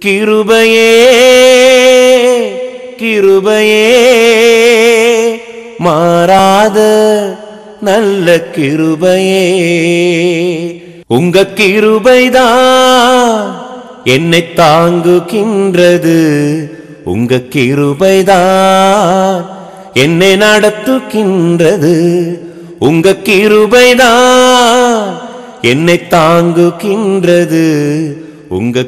கிருபையே கிருபையே மாறாத நல்ல கிருபையே உங்க கிருபைதான் என்னை தாங்குகின்றது உங்க கிருபைதான் என்னை நடத்துகின்றது உங்க கிருபைதான் என்னை தாங்குகின்றது உங்க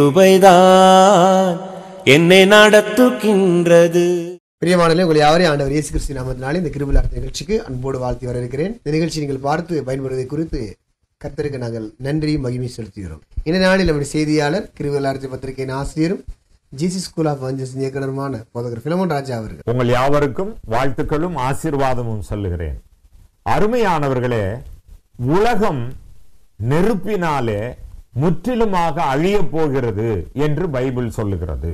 கிருபைதான் என்னை நடத்துகின்றது பிரியமானலே உங்களை யாவரையும் ஆண்டவர் இயேசு கிறிஸ்து நாமத்தினாலே இந்த கிருபலார் நிகழ்ச்சிக்கு அன்போடு வாழ்த்தி வரவேற்கிறேன் இந்த நிகழ்ச்சி நீங்கள் பார்த்து பயன்படுவதை குறித்து கர்த்தருக்கு நாங்கள் நன்றி மகிமை செலுத்துகிறோம் இந்த நாளில் நம்முடைய செய்தியாளர் கிருபலார்த்தி பத்திரிகையின் ஆசிரியரும் ஜிசி ஸ்கூல் ஆஃப் வஞ்சஸ் இயக்குனருமான போதகர் பிலமோன் ராஜா அவர்கள் உங்கள் யாவருக்கும் வாழ்த்துக்களும் ஆசீர்வாதமும் சொல்லுகிறேன் அருமையானவர்களே உலகம் நெருப்பினாலே முற்றிலுமாக அழியப் போகிறது என்று பைபிள் சொல்லுகிறது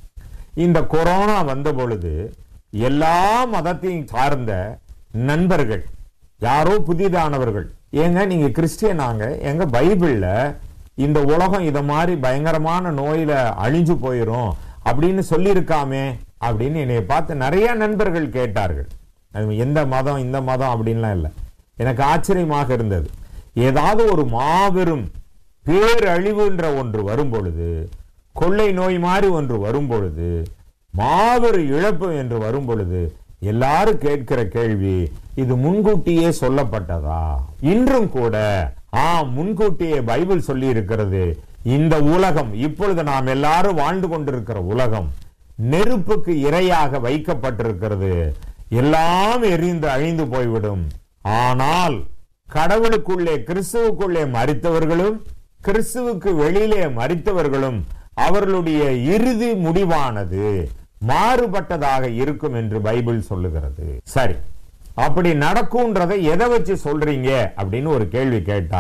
இந்த கொரோனா வந்த பொழுது எல்லா மதத்தையும் சார்ந்த நண்பர்கள் யாரோ புதிதானவர்கள் ஏங்க நீங்க கிறிஸ்டியனாங்க எங்க பைபிள்ல இந்த உலகம் இத மாதிரி பயங்கரமான நோயில அழிஞ்சு போயிரும் அப்படின்னு சொல்லியிருக்காமே அப்படின்னு என்னைய பார்த்து நிறைய நண்பர்கள் கேட்டார்கள் அது எந்த மதம் இந்த மதம் அப்படின்லாம் இல்லை எனக்கு ஆச்சரியமாக இருந்தது ஏதாவது ஒரு மாபெரும் பேரழிவுன்ற ஒன்று வரும் பொழுது கொள்ளை நோய் மாதிரி ஒன்று வரும் பொழுது மாபெரும் இழப்பு என்று வரும் பொழுது எல்லாரும் கேட்கிற கேள்வி இது முன்கூட்டியே சொல்லப்பட்டதா இன்றும் கூட ஆம் முன்கூட்டியே பைபிள் சொல்லி இருக்கிறது இந்த உலகம் இப்பொழுது நாம் எல்லாரும் வாழ்ந்து கொண்டிருக்கிற உலகம் நெருப்புக்கு இரையாக வைக்கப்பட்டிருக்கிறது எல்லாம் எரிந்து அழிந்து போய்விடும் ஆனால் கடவுளுக்குள்ளே கிறிஸ்துவுக்குள்ளே மறித்தவர்களும் கிறிஸ்துவுக்கு வெளியிலே மறித்தவர்களும் அவர்களுடைய இறுதி முடிவானது மாறுபட்டதாக இருக்கும் என்று பைபிள் சொல்லுகிறது சரி அப்படி நடக்கும்ன்றதை எதை வச்சு சொல்றீங்க அப்படின்னு ஒரு கேள்வி கேட்டா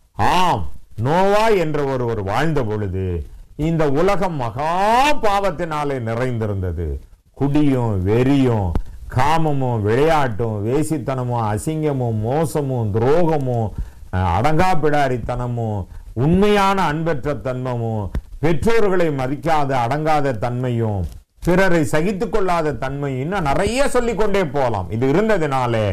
ஆம் நோவா என்ற ஒருவர் வாழ்ந்த பொழுது இந்த உலகம் மகா பாவத்தினாலே நிறைந்திருந்தது குடியும் வெறியும் காமமும் விளையாட்டும் வேசித்தனமும் அசிங்கமும் மோசமும் துரோகமும் அஹ், அடங்காப்பிடாரித்தனமும் உண்மையான அன்பற்ற தன்மமும் பெற்றோர்களை மதிக்காத அடங்காத தன்மையும் பிறரை சகித்துக் கொள்ளாத தன்மையும் இன்னும் நிறைய சொல்லிக் கொண்டே போலாம் இது இருந்ததினாலே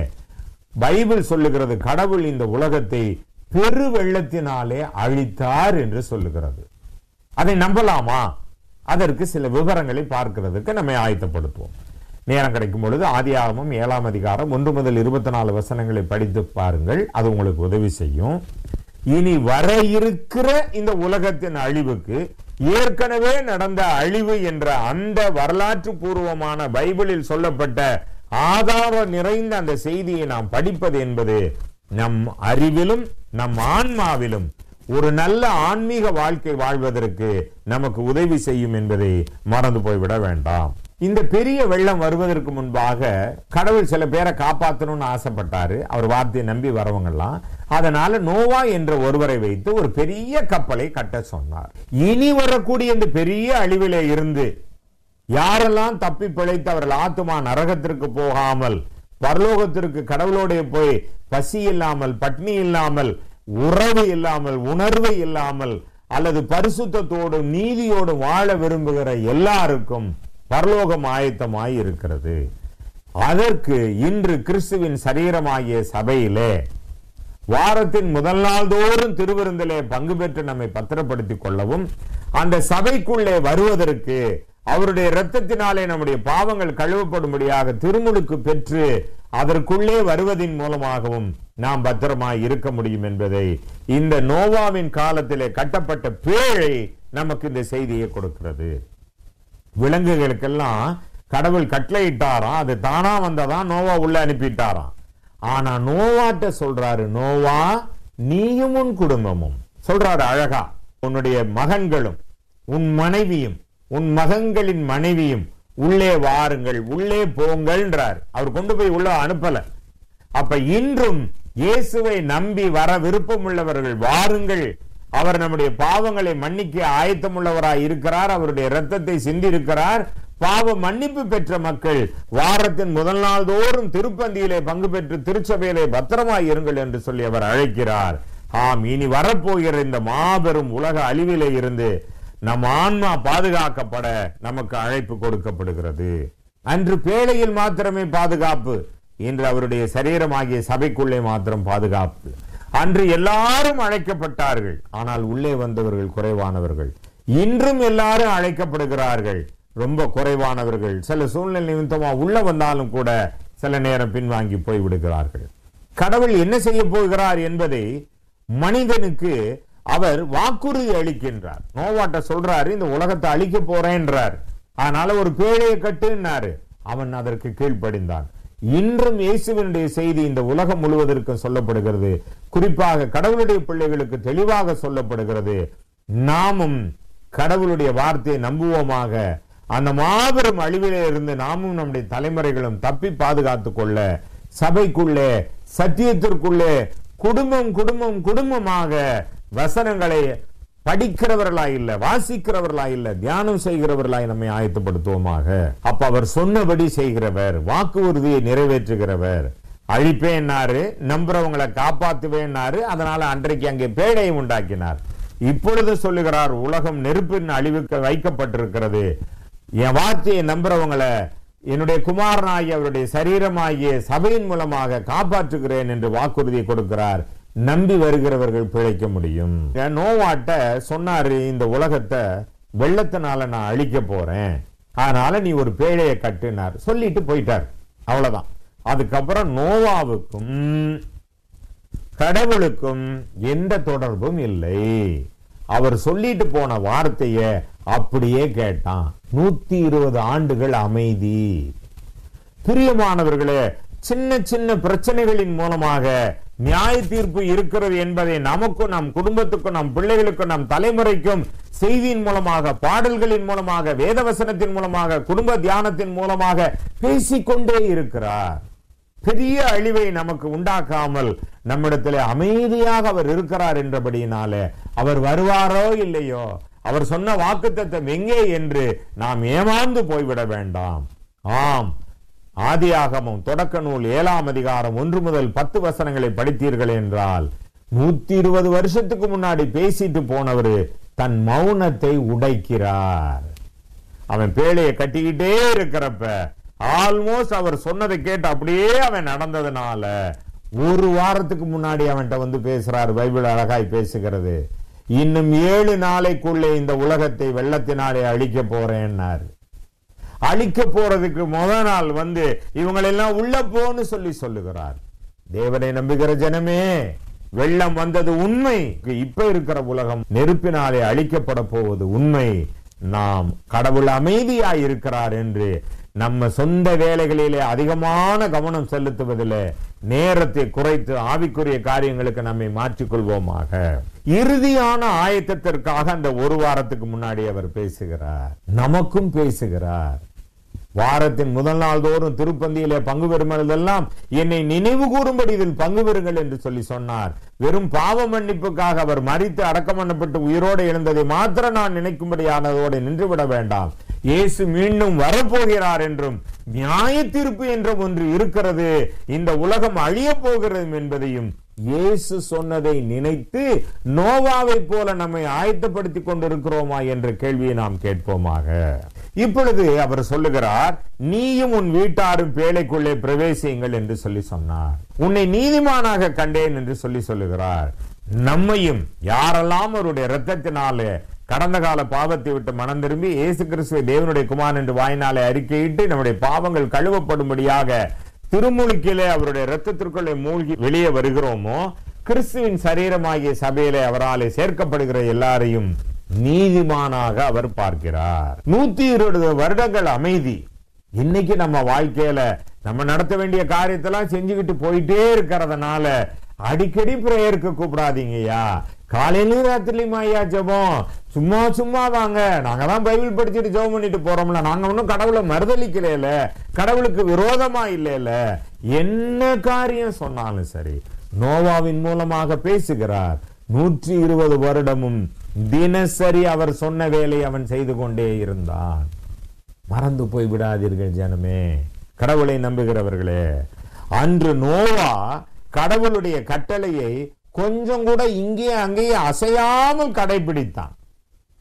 பைபிள் சொல்லுகிறது கடவுள் இந்த உலகத்தை பெரு வெள்ளத்தினாலே அழித்தார் என்று சொல்லுகிறது அதை நம்பலாமா அதற்கு சில விவரங்களை பார்க்கிறதுக்கு நம்மை ஆயத்தப்படுத்துவோம் நேரம் கிடைக்கும் பொழுது ஆதியாகமம் ஏழாம் அதிகாரம் ஒன்று முதல் இருபத்தி நாலு வசனங்களை படித்து பாருங்கள் அது உங்களுக்கு உதவி செய்யும் இனி வர இருக்கிற இந்த உலகத்தின் அழிவுக்கு ஏற்கனவே நடந்த அழிவு என்ற அந்த வரலாற்று பூர்வமான பைபிளில் சொல்லப்பட்ட ஆதாரம் நிறைந்த அந்த செய்தியை நாம் படிப்பது என்பது நம் அறிவிலும் நம் ஆன்மாவிலும் ஒரு நல்ல ஆன்மீக வாழ்க்கை வாழ்வதற்கு நமக்கு உதவி செய்யும் என்பதை மறந்து போய்விட வேண்டாம் இந்த பெரிய வெள்ளம் வருவதற்கு முன்பாக கடவுள் சில பேரை காப்பாற்றணும்னு ஆசைப்பட்டாரு அவர் வார்த்தையை நம்பி வரவங்கெல்லாம் அதனால நோவா என்ற ஒருவரை வைத்து ஒரு பெரிய கப்பலை கட்ட சொன்னார் இனி வரக்கூடிய இந்த பெரிய அழிவிலே இருந்து யாரெல்லாம் தப்பி பிழைத்து அவர்கள் ஆத்துமா நரகத்திற்கு போகாமல் பரலோகத்திற்கு கடவுளோட போய் பசி இல்லாமல் பட்னி இல்லாமல் உறவு இல்லாமல் உணர்வு இல்லாமல் அல்லது பரிசுத்தத்தோடும் நீதியோடும் வாழ விரும்புகிற எல்லாருக்கும் பரலோகம் ஆயத்தமாய் இருக்கிறது அதற்கு இன்று கிறிஸ்துவின் சரீரமாகிய சபையிலே வாரத்தின் முதல் நாள் தோறும் திருவிருந்திலே பங்கு பெற்று நம்மை பத்திரப்படுத்திக் கொள்ளவும் அந்த சபைக்குள்ளே வருவதற்கு அவருடைய இரத்தத்தினாலே நம்முடைய பாவங்கள் கழுவப்படும்படியாக திருமுழுக்கு பெற்று அதற்குள்ளே வருவதின் மூலமாகவும் நாம் பத்திரமாய் இருக்க முடியும் என்பதை இந்த நோவாவின் காலத்திலே கட்டப்பட்ட பேழை நமக்கு இந்த செய்தியை கொடுக்கிறது விலங்குகளுக்கெல்லாம் கடவுள் கட்டளையிட்டாராம் அது தானா வந்ததான் நோவா உள்ள அனுப்பிட்டாராம் ஆனா நோவாட்ட சொல்றாரு நோவா நீயும் உன் குடும்பமும் சொல்றாரு அழகா உன்னுடைய மகன்களும் உன் மனைவியும் உன் மகன்களின் மனைவியும் உள்ளே வாருங்கள் உள்ளே போங்கள்ன்றார் அவர் கொண்டு போய் உள்ள அனுப்பல அப்ப இன்றும் இயேசுவை நம்பி வர விருப்பம் உள்ளவர்கள் வாருங்கள் அவர் நம்முடைய பாவங்களை மன்னிக்க ஆயத்தமுள்ளவராய் இருக்கிறார் அவருடைய இரத்தத்தை சிந்தி இருக்கிறார் பாவ மன்னிப்பு பெற்ற மக்கள் வாரத்தின் முதல் நாள் தோறும் திருப்பந்தியிலே பங்கு பெற்று திருச்சபையிலே பத்திரமாய் இருங்கள் என்று சொல்லி அவர் அழைக்கிறார் ஆம் இனி வரப்போகிற இந்த மாபெரும் உலக அழிவிலே இருந்து நம் ஆன்மா பாதுகாக்கப்பட நமக்கு அழைப்பு கொடுக்கப்படுகிறது அன்று பேழையில் மாத்திரமே பாதுகாப்பு இன்று அவருடைய சரீரமாகிய சபைக்குள்ளே மாத்திரம் பாதுகாப்பு அன்று எல்லாரும் அழைக்கப்பட்டார்கள் ஆனால் உள்ளே வந்தவர்கள் குறைவானவர்கள் இன்றும் எல்லாரும் அழைக்கப்படுகிறார்கள் ரொம்ப குறைவானவர்கள் சில சூழ்நிலை நிமித்தமா உள்ள வந்தாலும் கூட சில நேரம் பின்வாங்கி போய் விடுகிறார்கள் கடவுள் என்ன செய்ய போகிறார் என்பதை மனிதனுக்கு அவர் வாக்குறுதி அளிக்கின்றார் நோவாட்ட சொல்றாரு இந்த உலகத்தை அழிக்க போறேன்றார் அதனால ஒரு பேழையை கட்டுன்னாரு அவன் அதற்கு கீழ்ப்படிந்தான் இன்றும் இயேசுவினுடைய செய்தி இந்த உலகம் முழுவதற்கும் சொல்லப்படுகிறது குறிப்பாக கடவுளுடைய பிள்ளைகளுக்கு தெளிவாக சொல்லப்படுகிறது நாமும் கடவுளுடைய வார்த்தையை நம்புவோமாக அந்த மாபெரும் அழிவிலே இருந்து நாமும் நம்முடைய தலைமுறைகளும் தப்பி பாதுகாத்துக் கொள்ள சபைக்குள்ளே சத்தியத்திற்குள்ளே குடும்பம் குடும்பம் குடும்பமாக வசனங்களை படிக்கிறவர்களாய் இல்ல வாசிக்கிறவர்களாய் இல்ல தியானம் செய்கிறவர்களாய் நம்மை ஆயத்தப்படுத்துவோமாக அப்ப அவர் சொன்னபடி செய்கிறவர் வாக்குறுதியை நிறைவேற்றுகிறவர் அழிப்பேன்னாரு நம்புறவங்களை காப்பாத்துவேன்னாரு அதனால அன்றைக்கு அங்கே பேழையை உண்டாக்கினார் இப்பொழுது சொல்லுகிறார் உலகம் நெருப்பின் அழிவுக்கு வைக்கப்பட்டிருக்கிறது என் வார்த்தையை நம்புறவங்களை என்னுடைய குமாரனாகிய அவருடைய சரீரமாகிய சபையின் மூலமாக காப்பாற்றுகிறேன் என்று வாக்குறுதியை கொடுக்கிறார் நம்பி வருகிறவர்கள் பிழைக்க முடியும் நோவாட்ட சொன்னாரு இந்த உலகத்தை வெள்ளத்தினால நான் அழிக்க போறேன் அதனால நீ ஒரு பேழையை கட்டுனார் சொல்லிட்டு போயிட்டார் அவ்வளவுதான் அதுக்கப்புறம் நோவாவுக்கும் கடவுளுக்கும் எந்த தொடர்பும் இல்லை அவர் சொல்லிட்டு போன வார்த்தைய அப்படியே கேட்டான் நூத்தி இருபது ஆண்டுகள் அமைதி பிரியமானவர்களே சின்ன சின்ன பிரச்சனைகளின் மூலமாக நியாய தீர்ப்பு இருக்கிறது என்பதை நமக்கும் நம் குடும்பத்துக்கும் நம் பிள்ளைகளுக்கும் நம் தலைமுறைக்கும் செய்தியின் மூலமாக பாடல்களின் மூலமாக வேதவசனத்தின் மூலமாக குடும்ப தியானத்தின் மூலமாக பேசிக்கொண்டே இருக்கிறார் பெரிய அழிவை நமக்கு உண்டாக்காமல் நம்மிடத்தில் அமைதியாக அவர் இருக்கிறார் என்றபடியினாலே அவர் வருவாரோ இல்லையோ அவர் சொன்ன வாக்குத்தத்தம் எங்கே என்று நாம் ஏமாந்து போய்விட வேண்டாம் ஆம் ஆதியாகமும் தொடக்க நூல் ஏழாம் அதிகாரம் ஒன்று முதல் பத்து வசனங்களை படித்தீர்கள் என்றால் நூத்தி இருபது வருஷத்துக்கு முன்னாடி பேசிட்டு போனவர் தன் மௌனத்தை உடைக்கிறார் அவன் பேழையை கட்டிக்கிட்டே இருக்கிறப்ப ஆல்மோஸ்ட் அவர் சொன்னதை கேட்டு அப்படியே அவன் நடந்ததுனால ஒரு வாரத்துக்கு முன்னாடி அவன்கிட்ட வந்து பேசுறாரு பைபிள் அழகாய் பேசுகிறது இன்னும் ஏழு நாளைக்குள்ளே இந்த உலகத்தை வெள்ளத்தினாலே அழிக்க போறேன்னாரு அழிக்க போறதுக்கு முத நாள் வந்து இவங்களெல்லாம் உள்ள போன்னு சொல்லி சொல்லுகிறார் தேவனை நம்புகிற ஜனமே வெள்ளம் வந்தது உண்மை இப்ப இருக்கிற உலகம் நெருப்பினாலே அழிக்கப்பட போவது உண்மை நாம் கடவுள் அமைதியாய் இருக்கிறார் என்று நம்ம சொந்த வேலைகளிலே அதிகமான கவனம் செலுத்துவதில் நேரத்தை குறைத்து ஆவிக்குரிய காரியங்களுக்கு நம்மை மாற்றிக்கொள்வோமாக இறுதியான ஆயத்தத்திற்காக அந்த ஒரு வாரத்துக்கு முன்னாடி அவர் பேசுகிறார் நமக்கும் பேசுகிறார் வாரத்தின் முதல் நாள் தோறும் திருப்பந்தியிலே பங்கு பெறுமெல்லாம் என்னை நினைவு கூறும்படி இதில் பங்கு பெறுங்கள் என்று சொல்லி சொன்னார் வெறும் பாவ மன்னிப்புக்காக அவர் மறித்து அடக்கம் பண்ணப்பட்டு உயிரோடு எழுந்ததை மாத்திரம் நான் நினைக்கும்படியானதோடு நின்றுவிட வேண்டாம் இயேசு மீண்டும் வரப்போகிறார் என்றும் நியாய தீர்ப்பு என்றும் ஒன்று இருக்கிறது இந்த உலகம் அழிய போகிறது என்பதையும் இயேசு சொன்னதை நினைத்து நோவாவை போல நம்மை ஆயத்தப்படுத்திக் கொண்டிருக்கிறோமா என்ற கேள்வியை நாம் கேட்போமாக இப்பொழுது அவர் சொல்லுகிறார் நீயும் உன் வீட்டாரும் பேழைக்குள்ளே பிரவேசியுங்கள் என்று சொல்லி சொன்னார் உன்னை நீதிமானாக கண்டேன் என்று சொல்லி சொல்லுகிறார் நம்மையும் யாரெல்லாம் அவருடைய இரத்தத்தினாலே கடந்த கால பாவத்தை விட்டு மனம் திரும்பி இயேசு கிறிஸ்துவை தேவனுடைய குமாரன் என்று வாயினாலே அறிக்கையிட்டு நம்முடைய பாவங்கள் கழுவப்படும்படியாக திருமுழுக்கிலே அவருடைய இரத்தத்திற்குள்ளே மூழ்கி வெளியே வருகிறோமோ கிறிஸ்துவின் சரீரமாகிய சபையிலே அவராலே சேர்க்கப்படுகிற எல்லாரையும் நீதிமானாக அவர் பார்க்கிறார் நூத்தி இருபது வருடங்கள் அமைதி இன்னைக்கு நம்ம வாழ்க்கையில நம்ம நடத்த வேண்டிய காரியத்தெல்லாம் செஞ்சுக்கிட்டு போயிட்டே இருக்கிறதுனால அடிக்கடி பிரேயருக்கு கூப்பிடாதீங்கய்யா காலையிலயும் ராத்திரிலையும் ஐயா ஜெபம் சும்மா சும்மா வாங்க நாங்க தான் பைபிள் படிச்சுட்டு ஜெபம் பண்ணிட்டு போறோம்ல நாங்க ஒன்றும் கடவுளை மறுதளிக்கல கடவுளுக்கு விரோதமா இல்லைல என்ன காரியம் சொன்னாலும் சரி நோவாவின் மூலமாக பேசுகிறார் நூற்றி இருபது வருடமும் தினசரி அவர் சொன்ன வேலை அவன் செய்து கொண்டே இருந்தான் மறந்து போய் விடாதீர்கள் ஜனமே கடவுளை நம்புகிறவர்களே அன்று நோவா கடவுளுடைய கட்டளையை கொஞ்சம் கூட இங்கே அங்கேயே அசையாமல் கடைபிடித்தான்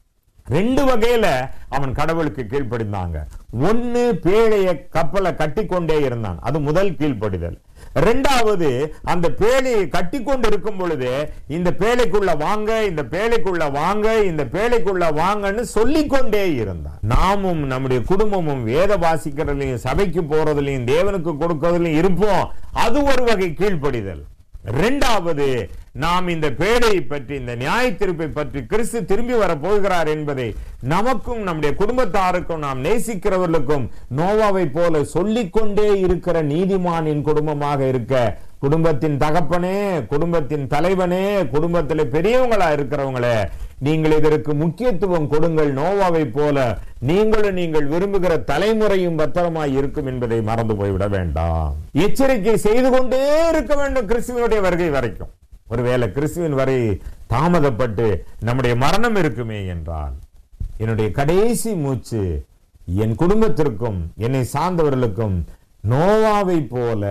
ரெண்டு வகையில அவன் கடவுளுக்கு கீழ்ப்படிந்தாங்க ஒன்னு பேழைய கப்பலை கட்டி கொண்டே இருந்தான் அது முதல் கீழ்ப்படிதல் ரெண்டாவது அந்த பேழையை கட்டி கொண்டு இருக்கும் பொழுது இந்த பேழைக்குள்ள வாங்க இந்த பேழைக்குள்ள வாங்க இந்த பேழைக்குள்ள வாங்கன்னு சொல்லிக் கொண்டே இருந்தான் நாமும் நம்முடைய குடும்பமும் வேத வாசிக்கிறதுலையும் சபைக்கு போறதுலையும் தேவனுக்கு கொடுக்கறதுலையும் இருப்போம் அது ஒரு வகை கீழ்ப்படிதல் இரண்டாவது நாம் இந்த பேழையை பற்றி இந்த நியாய தீர்ப்பை பற்றி கிறிஸ்து திரும்பி வர போகிறார் என்பதை நமக்கும் நம்முடைய குடும்பத்தாருக்கும் நாம் நேசிக்கிறவர்களுக்கும் நோவாவை போல சொல்லிக்கொண்டே இருக்கிற நீதிமானின் குடும்பமாக இருக்க குடும்பத்தின் தகப்பனே குடும்பத்தின் தலைவனே குடும்பத்தில் பெரியவங்களா இருக்கிறவங்களே நீங்கள் இதற்கு முக்கியத்துவம் கொடுங்கள் நோவாவை போல நீங்களும் நீங்கள் விரும்புகிற தலைமுறையும் பத்திரமாய் இருக்கும் என்பதை மறந்து போய்விட வேண்டாம் எச்சரிக்கை செய்து கொண்டே இருக்க வேண்டும் கிறிஸ்துவனுடைய வருகை வரைக்கும் ஒருவேளை கிறிஸ்துவின் வரை தாமதப்பட்டு நம்முடைய மரணம் இருக்குமே என்றால் என்னுடைய கடைசி மூச்சு என் குடும்பத்திற்கும் என்னை சார்ந்தவர்களுக்கும் நோவாவை போல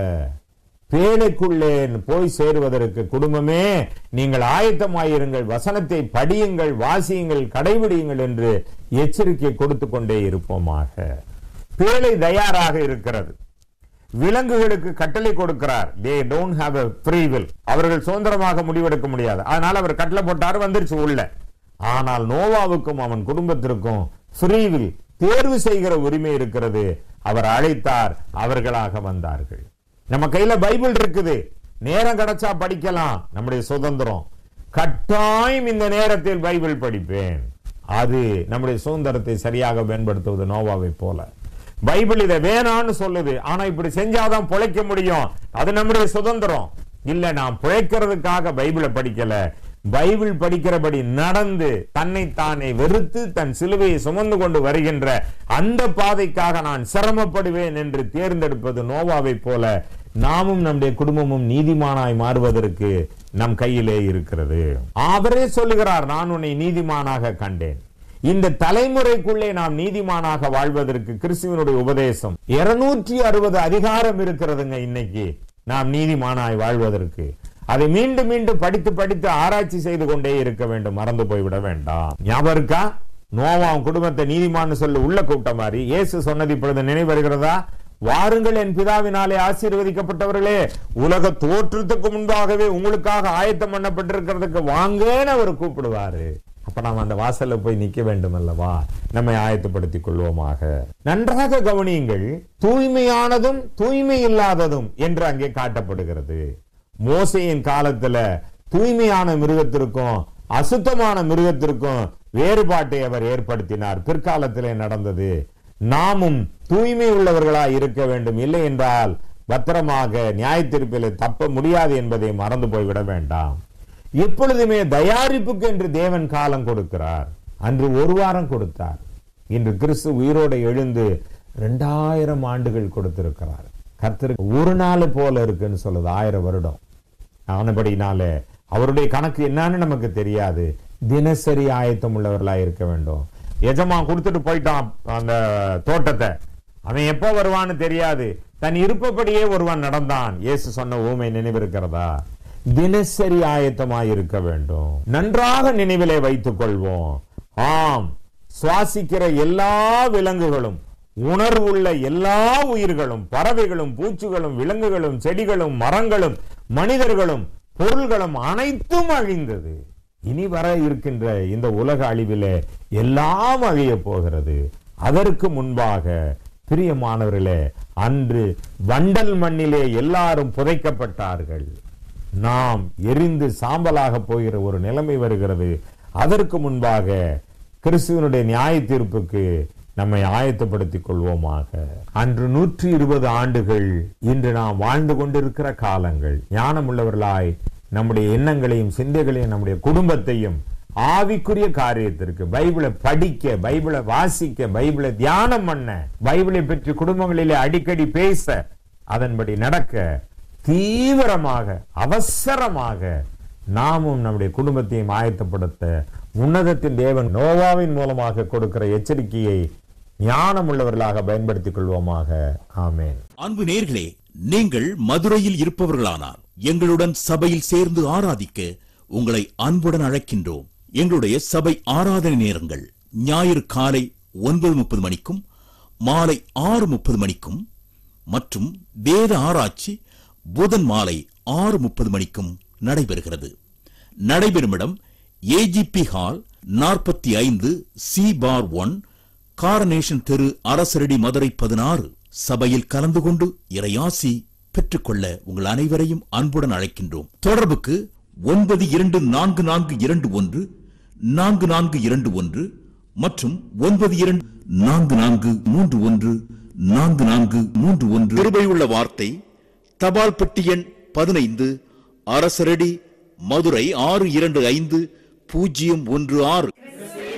பேழைக்குள்ளே போய் சேருவதற்கு குடும்பமே நீங்கள் ஆயத்தமாயிருங்கள் வசனத்தை படியுங்கள் வாசியுங்கள் கடைபிடியுங்கள் என்று எச்சரிக்கை கொடுத்து கொண்டே இருப்போமாக பேழை தயாராக இருக்கிறது விலங்குகளுக்கு கட்டளை கொடுக்கிறார் they don't have a free will அவர்கள் சுதந்திரமாக முடிவெடுக்க முடியாது அதனால அவர் கட்டளை போட்டாரு வந்துருச்சு உள்ள ஆனால் நோவாவுக்கும் அவன் குடும்பத்திற்கும் free will தேர்வு செய்கிற உரிமை இருக்கிறது அவர் அழைத்தார் அவர்களாக வந்தார்கள் நம்ம கையில பைபிள் இருக்குது நேரம் கிடைச்சா படிக்கலாம் நம்முடைய சுதந்திரம் கட்டாயம் இந்த நேரத்தில் பைபிள் படிப்பேன் அது நம்முடைய சுதந்திரத்தை சரியாக பயன்படுத்துவது நோவாவை போல பைபிள் இதை வேணான்னு சொல்லுது ஆனா இப்படி செஞ்சாதான் பிழைக்க முடியும் அது நம்முடைய சுதந்திரம் இல்ல நான் பிழைக்கிறதுக்காக பைபிளை படிக்கல பைபிள் படிக்கிறபடி நடந்து தன்னை தானே வெறுத்து தன் சிலுவையை சுமந்து கொண்டு வருகின்ற அந்த பாதைக்காக நான் சிரமப்படுவேன் என்று தேர்ந்தெடுப்பது நோவாவை போல நாமும் நம்முடைய குடும்பமும் நீதிமானாய் மாறுவதற்கு நம் கையிலே இருக்கிறது அவரே சொல்லுகிறார் நான் உன்னை நீதிமானாக கண்டேன் இந்த தலைமுறைக்குள்ளே நாம் நீதிமானாக வாழ்வதற்கு கிறிஸ்துவனுடைய உபதேசம் இருநூற்றி அறுபது அதிகாரம் இருக்கிறதுங்க இன்னைக்கு நாம் நீதிமானாய் வாழ்வதற்கு அதை மீண்டும் மீண்டும் படித்து படித்து ஆராய்ச்சி செய்து கொண்டே இருக்க வேண்டும் மறந்து போய்விட வேண்டாம் ஞாபகம் இருக்கா நோவாம் குடும்பத்தை நீதிமான்னு சொல்லி உள்ள கூப்பிட்ட மாதிரி இயேசு சொன்னது இப்பொழுது நினைவு வருகிறதா வாருங்கள் என் பிதாவினாலே ஆசீர்வதிக்கப்பட்டவர்களே உலக தோற்றத்துக்கு முன்பாகவே உங்களுக்காக ஆயத்தம் பண்ணப்பட்டிருக்கிறதுக்கு வாங்கன்னு அவர் கூப்பிடுவாரு அப்ப நாம் அந்த வாசல்ல போய் நிக்க வேண்டும் அல்லவா நம்மை ஆயத்தப்படுத்திக் கொள்வோமாக நன்றாக கவனியுங்கள் தூய்மையானதும் தூய்மை இல்லாததும் என்று அங்கே காட்டப்படுகிறது மோசையின் காலத்துல தூய்மையான மிருகத்திற்கும் அசுத்தமான மிருகத்திற்கும் வேறுபாட்டை அவர் ஏற்படுத்தினார் பிற்காலத்திலே நடந்தது நாமும் தூய்மை உள்ளவர்களாய் இருக்க வேண்டும் இல்லை என்றால் பத்திரமாக நியாயத்தீர்ப்பில் தப்ப முடியாது என்பதை மறந்து போய்விட வேண்டாம் எப்பொழுதுமே தயாரிப்புக்கு என்று தேவன் காலம் கொடுக்கிறார் அன்று ஒரு வாரம் கொடுத்தார் இன்று கிறிஸ்து உயிரோடு எழுந்து ரெண்டாயிரம் ஆண்டுகள் கொடுத்திருக்கிறார் கர்த்தருக்கு ஒரு நாள் போல இருக்குன்னு சொல்லுது ஆயிரம் வருடம் ஆனபடினாலே அவருடைய கணக்கு என்னன்னு நமக்கு தெரியாது தினசரி ஆயத்தம் உள்ளவர்களா இருக்க வேண்டும் எஜமா கொடுத்துட்டு போயிட்டான் அந்த தோட்டத்தை அவன் எப்ப வருவான்னு தெரியாது தன் இருப்பபடியே ஒருவன் நடந்தான் இயேசு சொன்ன ஊமை நினைவிருக்கிறதா தினசரி ஆயத்தமாய் இருக்க வேண்டும் நன்றாக நினைவிலே வைத்துக் கொள்வோம் ஆம் சுவாசிக்கிற எல்லா விலங்குகளும் உணர்வுள்ள எல்லா உயிர்களும் பறவைகளும் பூச்சிகளும் விலங்குகளும் செடிகளும் மரங்களும் மனிதர்களும் பொருள்களும் அனைத்தும் அழிந்தது இனி வர இருக்கின்ற இந்த உலக அழிவிலே எல்லாம் அழிய போகிறது அதற்கு முன்பாக பிரியமானவர்களே அன்று வண்டல் மண்ணிலே எல்லாரும் புதைக்கப்பட்டார்கள் நாம் எரிந்து சாம்பலாக போகிற ஒரு நிலைமை வருகிறது அதற்கு முன்பாக கிறிஸ்துவனுடைய நியாய தீர்ப்புக்கு நம்மை ஆயத்தப்படுத்திக் கொள்வோமாக அன்று நூற்றி இருபது ஆண்டுகள் இன்று நாம் வாழ்ந்து கொண்டிருக்கிற காலங்கள் ஞானமுள்ளவர்களாய் நம்முடைய எண்ணங்களையும் சிந்தைகளையும் நம்முடைய குடும்பத்தையும் ஆவிக்குரிய காரியத்திற்கு பைபிளை படிக்க பைபிளை வாசிக்க பைபிளை தியானம் பண்ண பைபிளை பற்றி குடும்பங்களிலே அடிக்கடி பேச அதன்படி நடக்க தீவிரமாக அவசரமாக நாமும் நம்முடைய குடும்பத்தையும் ஆயத்தப்படுத்த உன்னதத்தின் தேவன் நோவாவின் மூலமாக கொடுக்கிற எச்சரிக்கையை ஞானம் உள்ளவர்களாக பயன்படுத்திக் கொள்வோமாக ஆமேன் அன்பு நேர்களே நீங்கள் மதுரையில் இருப்பவர்களானால் எங்களுடன் சபையில் சேர்ந்து ஆராதிக்க உங்களை அன்புடன் அழைக்கின்றோம் எங்களுடைய சபை ஆராதனை நேரங்கள் ஞாயிறு காலை ஒன்பது முப்பது மணிக்கும் மாலை ஆறு முப்பது மணிக்கும் மற்றும் வேத ஆராய்ச்சி புதன் மாலை ஆறு முப்பது மணிக்கும் நடைபெறுகிறது நடைபெறும் இடம் ஏஜிபி ஹால் நாற்பத்தி ஐந்து சி பார் ஒன் காரனேஷன் தெரு அரசரடி மதுரை பதினாறு சபையில் கலந்து கொண்டு இறையாசி பெற்றுக்கொள்ள உங்கள் அனைவரையும் அன்புடன் அழைக்கின்றோம் தொடர்புக்கு ஒன்பது இரண்டு நான்கு நான்கு இரண்டு ஒன்று நான்கு நான்கு இரண்டு ஒன்று மற்றும் ஒன்பது இரண்டு நான்கு நான்கு மூன்று ஒன்று நான்கு நான்கு மூன்று ஒன்று கிருபையுள்ள வார்த்தை தபால் பெட்டி எண் பதினைந்து அரசரடி மதுரை ஆறு இரண்டு ஐந்து பூஜ்ஜியம் ஒன்று ஆறு